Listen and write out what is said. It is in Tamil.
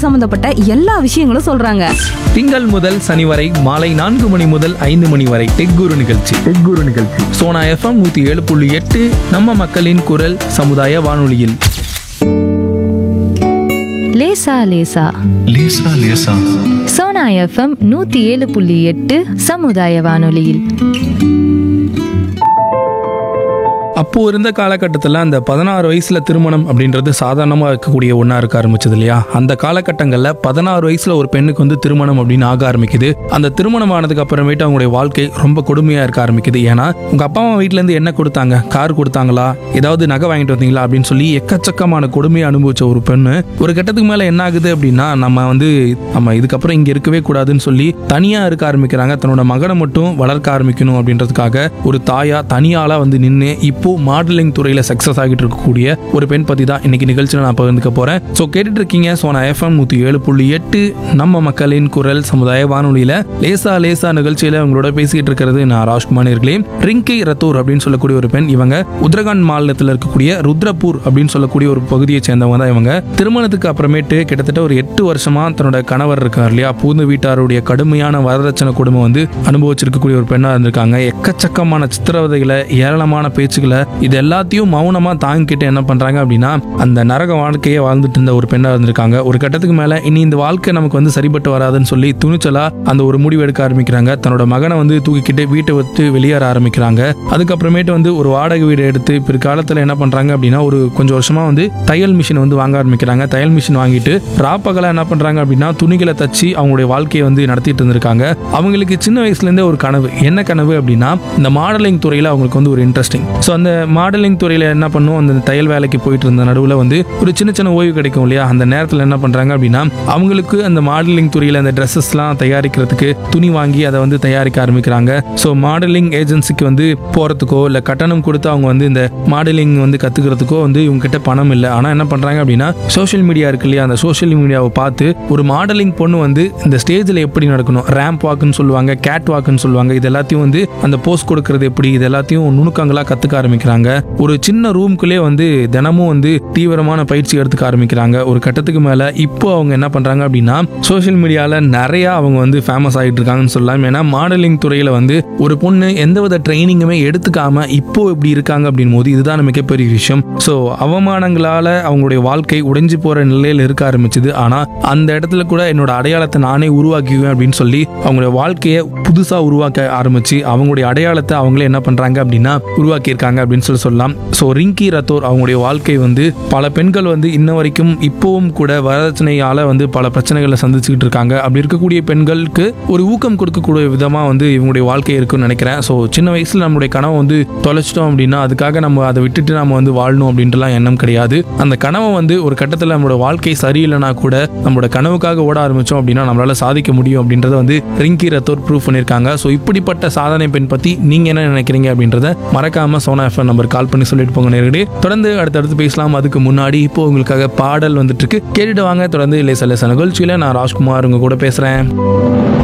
சம்பந்தப்பட்ட எல்லா விஷயங்களும் சொல்றாங்க திங்கள் முதல் சனி வரை மாலை நான்கு மணி முதல் ஐந்து மணி வரை டெக் குரு நிகழ்ச்சி டெக் குரு நிகழ்ச்சி சோனா எஃப்எம் நூத்தி ஏழு புள்ளி எட்டு நம்ம மக்களின் குரல் சமுதாய வானொலியில் லேசா லேசா லேசா லேசா சோனா எஃப்எம் நூத்தி ஏழு புள்ளி எட்டு சமுதாய வானொலியில் அப்போ இருந்த காலகட்டத்தில் அந்த பதினாறு வயசுல திருமணம் அப்படின்றது சாதாரணமாக இருக்கக்கூடிய ஒன்றா இருக்க ஆரம்பிச்சது இல்லையா அந்த காலகட்டங்களில் பதினாறு வயசுல ஒரு பெண்ணுக்கு வந்து திருமணம் அப்படின்னு ஆக ஆரம்பிக்குது அந்த திருமணம் ஆனதுக்கு அப்புறமேட்டு அவங்களுடைய வாழ்க்கை ரொம்ப கொடுமையாக இருக்க ஆரம்பிக்குது ஏன்னா உங்க அப்பா அம்மா வீட்டிலேருந்து என்ன கொடுத்தாங்க கார் கொடுத்தாங்களா ஏதாவது நகை வாங்கிட்டு வந்தீங்களா அப்படின்னு சொல்லி எக்கச்சக்கமான கொடுமையை அனுபவிச்ச ஒரு பெண்ணு ஒரு கட்டத்துக்கு மேலே என்ன ஆகுது அப்படின்னா நம்ம வந்து நம்ம இதுக்கப்புறம் இங்கே இருக்கவே கூடாதுன்னு சொல்லி தனியாக இருக்க ஆரம்பிக்கிறாங்க தன்னோட மகனை மட்டும் வளர்க்க ஆரம்பிக்கணும் அப்படின்றதுக்காக ஒரு தாயா தனியாளா வந்து நின்று இப்போ மாடலிங் துறையில சக்சஸ் ஆகிட்டு இருக்கக்கூடிய ஒரு பெண் பத்தி தான் இன்னைக்கு நிகழ்ச்சியில் நான் பகிர்ந்துக்க போறேன் ஸோ கேட்டுட்டு இருக்கீங்க சோனா எஃப்எம் நூத்தி ஏழு புள்ளி எட்டு நம்ம மக்களின் குரல் சமுதாய வானொலியில லேசா லேசா நிகழ்ச்சியில உங்களோட பேசிக்கிட்டு இருக்கிறது நான் ராஜ்குமார் நேர்களே ரிங்கி ரத்தூர் அப்படின்னு சொல்லக்கூடிய ஒரு பெண் இவங்க உத்தரகாண்ட் மாநிலத்தில் இருக்கக்கூடிய ருத்ரப்பூர் அப்படின்னு சொல்லக்கூடிய ஒரு பகுதியை சேர்ந்தவங்க தான் இவங்க திருமணத்துக்கு அப்புறமேட்டு கிட்டத்தட்ட ஒரு எட்டு வருஷமா தன்னோட கணவர் இருக்கார் இல்லையா புகுந்த வீட்டாருடைய கடுமையான வரதட்சணை குடும்பம் வந்து அனுபவிச்சிருக்கக்கூடிய ஒரு பெண்ணா இருந்திருக்காங்க எக்கச்சக்கமான சித்திரவதைகளை ஏராளமான பேச்சுகளை இது எல்லாத்தையும் மௌனமா தாங்கிக்கிட்டு என்ன பண்றாங்க அப்படின்னா அந்த நரக வாழ்க்கையை வாழ்ந்துட்டு இருந்த ஒரு பெண்ணா இருந்திருக்காங்க ஒரு கட்டத்துக்கு மேல இனி இந்த வாழ்க்கை நமக்கு வந்து சரிப்பட்டு வராதுன்னு சொல்லி துணிச்சலா அந்த ஒரு முடிவு எடுக்க ஆரம்பிக்கிறாங்க தன்னோட மகனை வந்து தூக்கிக்கிட்டு வீட்டை விட்டு வெளியேற ஆரம்பிக்கிறாங்க அதுக்கப்புறமேட்டு வந்து ஒரு வாடகை வீடு எடுத்து பிற்காலத்துல என்ன பண்றாங்க அப்படின்னா ஒரு கொஞ்சம் வருஷமா வந்து தையல் மிஷின் வந்து வாங்க ஆரம்பிக்கிறாங்க தையல் மிஷின் வாங்கிட்டு ராப்பகலா என்ன பண்றாங்க அப்படின்னா துணிகளை தச்சு அவங்களுடைய வாழ்க்கையை வந்து நடத்திட்டு இருந்திருக்காங்க அவங்களுக்கு சின்ன வயசுல இருந்தே ஒரு கனவு என்ன கனவு அப்படின்னா இந்த மாடலிங் துறையில அவங்களுக்கு வந்து ஒரு இன்ட்ரெஸ்டிங் ஸோ அந்த மாடலிங் துறையில என்ன பண்ணும் அந்த தையல் வேலைக்கு போயிட்டு இருந்த நடுவில் வந்து ஒரு சின்ன சின்ன ஓய்வு கிடைக்கும் இல்லையா அந்த நேரத்தில் என்ன பண்றாங்க அப்படின்னா அவங்களுக்கு அந்த மாடலிங் துறையில அந்த ட்ரெஸ்ஸஸ்லாம் தயாரிக்கிறதுக்கு துணி வாங்கி அதை வந்து தயாரிக்க ஆரம்பிக்கிறாங்க ஸோ மாடலிங் ஏஜென்சிக்கு வந்து போறதுக்கோ இல்லை கட்டணம் கொடுத்து அவங்க வந்து இந்த மாடலிங் வந்து கத்துக்கிறதுக்கோ வந்து இவங்க கிட்ட பணம் இல்லை ஆனால் என்ன பண்றாங்க அப்படின்னா சோஷியல் மீடியா இருக்கு இல்லையா அந்த சோஷியல் மீடியாவை பார்த்து ஒரு மாடலிங் பொண்ணு வந்து இந்த ஸ்டேஜில் எப்படி நடக்கணும் ரேம்ப் வாக்குன்னு சொல்லுவாங்க கேட் வாக்குன்னு சொல்லுவாங்க இது எல்லாத்தையும் வந்து அந்த போஸ்ட் கொடுக்கறது எப்படி இது எல்லாத்தையும் நுணுக்கங்களா கத்துக்க ஆரம்பிக்கிறாங்க ஒரு சின்ன ரூம்குள்ளே வந்து தினமும் வந்து தீவிரமான பயிற்சி எடுத்துக்க ஆரம்பிக்கிறாங்க ஒரு கட்டத்துக்கு மேல இப்போ அவங்க என்ன பண்றாங்க அப்படின்னா சோஷியல் மீடியால நிறைய அவங்க வந்து ஃபேமஸ் ஆகிட்டு இருக்காங்கன்னு சொல்லலாம் ஏன்னா மாடலிங் துறையில வந்து ஒரு பொண்ணு எந்தவித ட்ரைனிங்குமே எடுத்துக்காம இப்போ இப்படி இருக்காங்க அப்படின் போது இதுதான் மிகப்பெரிய விஷயம் ஸோ அவமானங்களால அவங்களுடைய வாழ்க்கை உடைஞ்சு போற நிலையில இருக்க ஆரம்பிச்சது ஆனா அந்த இடத்துல கூட என்னோட அடையாளத்தை நானே உருவாக்குவேன் அப்படின்னு சொல்லி அவங்களுடைய வாழ்க்கையை புதுசா உருவாக்க ஆரம்பிச்சு அவங்களுடைய அடையாளத்தை அவங்களே என்ன பண்றாங்க அப்படின்னா உருவாக்கியிருக்காங்க அப்படின்னு சொல்லி சொல்லலாம் ஸோ ரிங்கி ரத்தோர் அவங்களுடைய வாழ்க்கை வந்து பல பெண்கள் வந்து இன்ன வரைக்கும் இப்போவும் கூட வரதட்சணையால வந்து பல பிரச்சனைகளை சந்திச்சுக்கிட்டு இருக்காங்க அப்படி இருக்கக்கூடிய பெண்களுக்கு ஒரு ஊக்கம் கொடுக்கக்கூடிய விதமா வந்து இவங்களுடைய வாழ்க்கை இருக்குன்னு நினைக்கிறேன் ஸோ சின்ன வயசுல நம்மளுடைய கனவை வந்து தொலைச்சிட்டோம் அப்படின்னா அதுக்காக நம்ம அதை விட்டுட்டு நம்ம வந்து வாழணும் அப்படின்ட்டுலாம் எண்ணம் கிடையாது அந்த கனவை வந்து ஒரு கட்டத்தில் நம்மளோட வாழ்க்கை சரியில்லைனா கூட நம்மளோட கனவுக்காக ஓட ஆரம்பிச்சோம் அப்படின்னா நம்மளால சாதிக்க முடியும் அப்படின்றத வந்து ரிங்கி ரத்தோர் ப்ரூவ் பண்ணியிருக்காங்க ஸோ இப்படிப்பட்ட சாதனை பெண் பத்தி நீங்க என்ன நினைக்கிறீங்க அப்படின்றத மறக்காம சோனா எஃப்எம் நம்பர் கால் பண்ணி சொல்லிட்டு போங்க நேரடி தொடர்ந்து அடுத்தடுத்து பேசலாம் அதுக்கு முன்னாடி இப்போ உங்களுக்காக பாடல் வந்துட்டு இருக்கு கேட்டுட்டு வாங்க தொடர்ந்து லேச லேச நிகழ்ச்சியில நான் ராஜ்குமார் உங்க கூட பேசுறேன்